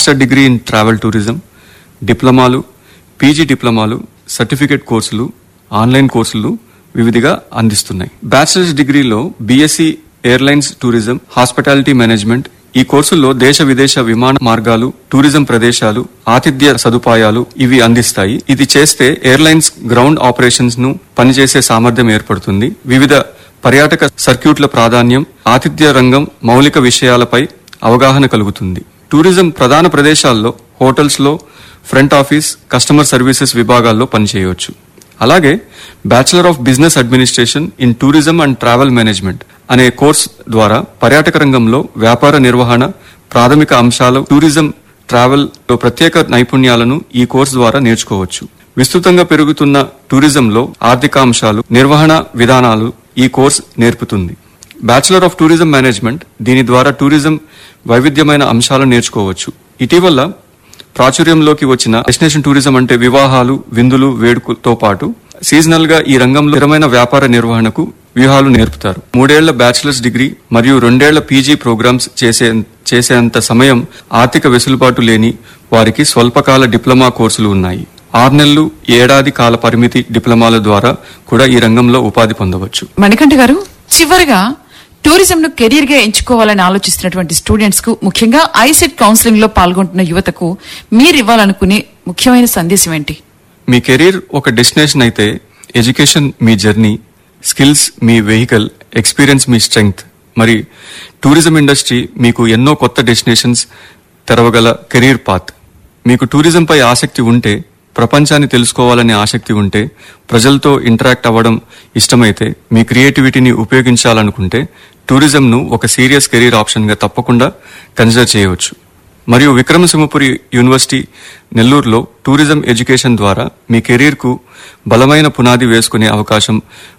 master degree in travel tourism డిప్లొమాలు PG డిప్లొమాలు certificate కోర్సులు ఆన్లైన్ కోర్సులు వివిధిగా అందిస్తున్నాయి బ్యాచిలర్స్ డిగ్రీలో BSc airlines tourism hospitality management ఈ కోర్సుల్లో దేశ విదేశ విమాన మార్గాలు టూరిజం ప్రదేశాలు ఆతిథ్య సదుపాయాలు ఇవి అందిస్తాయి ఇది చేస్తే ఎయిర్లైన్స్ గ్రౌండ్ ఆపరేషన్స్ ను పనిచేసే సామర్థ్యం ఏర్పడుతుంది వివిధ పర్యాటక సర్క్యూట్ల ప్రాధాన్యం ఆతిథ్య రంగం మౌలిక విషయాలపై అవగాహన కలుగుతుంది టూరిజం ప్రధాన ప్రదేశాల్లో హోటల్స్ లో ఫ్రంట్ ఆఫీస్ కస్టమర్ సర్వీసెస్ విభాగాల్లో పనిచేయవచ్చు అలాగే bachelor of business administration in tourism and travel management అనే కోర్స్ ద్వారా పర్యాటక రంగంలో వ్యాపార నిర్వహణ ప్రాథమిక అంశాలు టూరిజం ట్రావెల్ లో ప్రత్యేక నైపుణ్యాలను ఈ కోర్స్ ద్వారా నేర్చుకోవచ్చు విస్తృతంగా పెరుగుతున్న టూరిజంలో ఆర్థిక అంశాలు నిర్వహణ విధానాలు ఈ కోర్స్ నేర్పుతుంది బ్యాచిలర్ ఆఫ్ టూరిజం మేనేజ్మెంట్ దీని ద్వారా టూరిజం వైవిధ్యమైన అంశాలను నేర్చుకోవచ్చు ఇటీవల ప్రాచుర్యంలోకి వచ్చిన డెస్టినేషన్ టూరిజం అంటే వివాహాలు విందులు వేడుకలతో పాటు సీజనల్ గా ఈ రంగంలో స్థిరమైన వ్యాపార నిర్వహణకు వ్యూహాలు నేర్పుతారు మూడేళ్ల బ్యాచిలర్స్ డిగ్రీ మరియు రెండేళ్ల పీజీ ప్రోగ్రామ్స్ చేసే చేసేంత సమయం ఆర్థిక వెసులుబాటు లేని వారికి స్వల్పకాల డిప్లొమా కోర్సులు ఉన్నాయి ఆరు నెలలు ఏడాది కాల పరిమితి డిప్లొమాల ద్వారా కూడా ఈ రంగంలో ఉపాధి పొందవచ్చు మణికంఠ గారు చివరిగా టూరిజం ను కెరీర్ గా ఎంచుకోవాలని ఆలోచిస్తున్నటువంటి స్టూడెంట్స్ కు ముఖ్యంగా ఐసెట్ కౌన్సిలింగ్ లో పాల్గొంటున్న యువతకు మీరు ఇవ్వాలనుకునే ముఖ్యమైన సందేశం ఏంటి మీ కెరీర్ ఒక డెస్టినేషన్ అయితే ఎడ్యుకేషన్ మీ జర్నీ స్కిల్స్ మీ వెహికల్ ఎక్స్పీరియన్స్ మీ స్ట్రెంగ్త్ మరి టూరిజం ఇండస్ట్రీ మీకు ఎన్నో కొత్త డెస్టినేషన్స్ తెరవగల కెరీర్ పాత్ మీకు టూరిజంపై ఆసక్తి ఉంటే ప్రపంచాన్ని తెలుసుకోవాలనే ఆసక్తి ఉంటే ప్రజలతో ఇంటరాక్ట్ అవ్వడం ఇష్టమైతే మీ క్రియేటివిటీని ఉపయోగించాలనుకుంటే టూరిజంను ఒక సీరియస్ కెరీర్ ఆప్షన్గా తప్పకుండా కన్సిడర్ చేయవచ్చు మరియు విక్రమసింహపురి యూనివర్సిటీ నెల్లూరులో టూరిజం ఎడ్యుకేషన్ ద్వారా మీ కెరీర్కు బలమైన పునాది వేసుకునే అవకాశం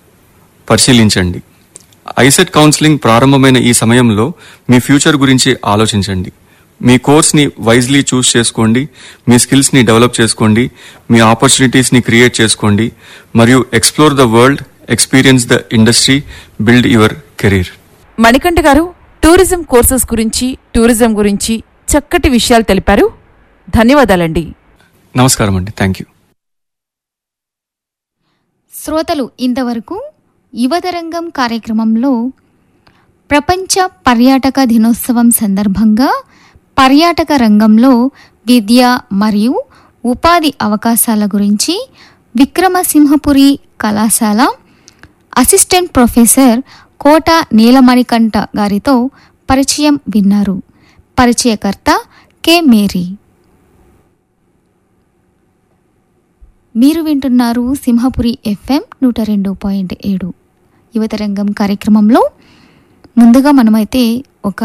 పరిశీలించండి ఐసెట్ కౌన్సిలింగ్ ప్రారంభమైన ఈ సమయంలో మీ ఫ్యూచర్ గురించి ఆలోచించండి మీ కోర్స్ని వైజ్లీ చూస్ చేసుకోండి మీ స్కిల్స్ని డెవలప్ చేసుకోండి మీ ఆపర్చునిటీస్ని క్రియేట్ చేసుకోండి మరియు explore the world experience the industry build your career Manikanta garu tourism courses గురించి టూరిజం గురించి చక్కటి విషయాలు తెలిపారు ధన్యవాదాలండి నమస్కారం అండి థ్యాంక్ యూ శ్రోతలు ఇంతవరకు యువతరంగం కార్యక్రమంలో ప్రపంచ పర్యాటక దినోత్సవం సందర్భంగా పర్యాటక రంగంలో విద్య మరియు ఉపాధి అవకాశాల గురించి విక్రమసింహపురి కళాశాల అసిస్టెంట్ ప్రొఫెసర్ కోట నీలమణికంఠ గారితో పరిచయం విన్నారు పరిచయకర్త కె మేరీ మీరు వింటున్నారు సింహపురి ఎఫ్ఎం నూట రెండు పాయింట్ ఏడు యువతరంగం కార్యక్రమంలో ముందుగా మనమైతే ఒక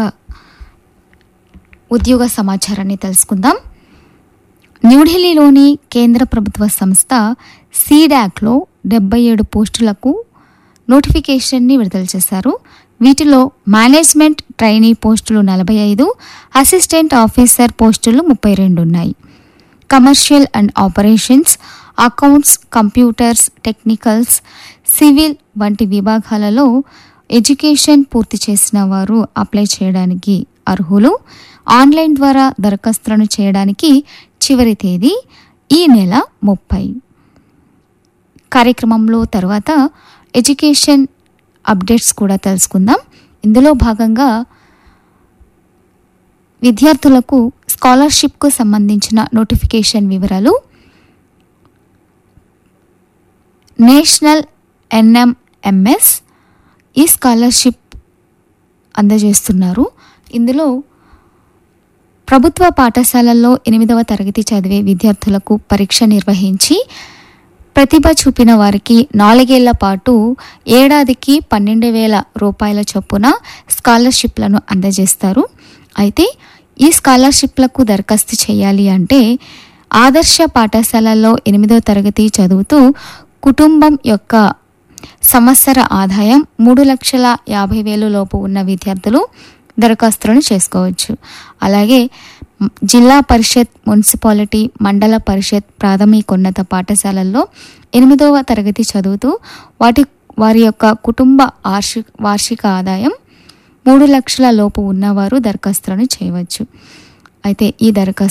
ఉద్యోగ సమాచారాన్ని తెలుసుకుందాం న్యూఢిల్లీలోని కేంద్ర ప్రభుత్వ సంస్థ సీడాక్లో డెబ్బై ఏడు పోస్టులకు నోటిఫికేషన్ని విడుదల చేశారు వీటిలో మేనేజ్మెంట్ ట్రైనీ పోస్టులు నలభై ఐదు అసిస్టెంట్ ఆఫీసర్ పోస్టులు ముప్పై రెండు ఉన్నాయి commercial and operations accounts computers technicals civil వంటి విభాగాలలో ఎడ్యుకేషన్ పూర్తి చేసిన వారు అప్లై చేయడానికి అర్హులు ఆన్లైన్ ద్వారా దరఖాస్తులను చేయడానికి చివరి తేదీ ఈ నెల ముప్పై కార్యక్రమంలో తర్వాత ఎడ్యుకేషన్ అప్డేట్స్ కూడా తెలుసుకుందాం ఇందులో భాగంగా విద్యార్థులకు స్కాలర్షిప్కు సంబంధించిన నోటిఫికేషన్ వివరాలు నేషనల్ ఎన్ఎంఎంఎస్ ఈ స్కాలర్షిప్ అందజేస్తున్నారు ఇందులో ప్రభుత్వ పాఠశాలల్లో ఎనిమిదవ తరగతి చదివే విద్యార్థులకు పరీక్ష నిర్వహించి ప్రతిభ చూపిన వారికి నాలుగేళ్ల పాటు ఏడాదికి పన్నెండు వేల రూపాయల చొప్పున స్కాలర్షిప్లను అందజేస్తారు అయితే ఈ స్కాలర్షిప్లకు దరఖాస్తు చేయాలి అంటే ఆదర్శ పాఠశాలల్లో ఎనిమిదో తరగతి చదువుతూ కుటుంబం యొక్క సంవత్సర ఆదాయం మూడు లక్షల యాభై వేలు లోపు ఉన్న విద్యార్థులు దరఖాస్తులను చేసుకోవచ్చు అలాగే మ్, జిల్లా పరిషత్ మున్సిపాలిటీ మండల పరిషత్ ప్రాథమికోన్నత పాఠశాలల్లో ఎనిమిదవ తరగతి చదువుతూ వాటి వారి యొక్క కుటుంబ వార్షిక వార్షిక ఆదాయం మూడు లక్షల లోపు ఉన్నవారు దరఖాస్తులను చేయవచ్చు అయితే ఈ దరఖాస్తు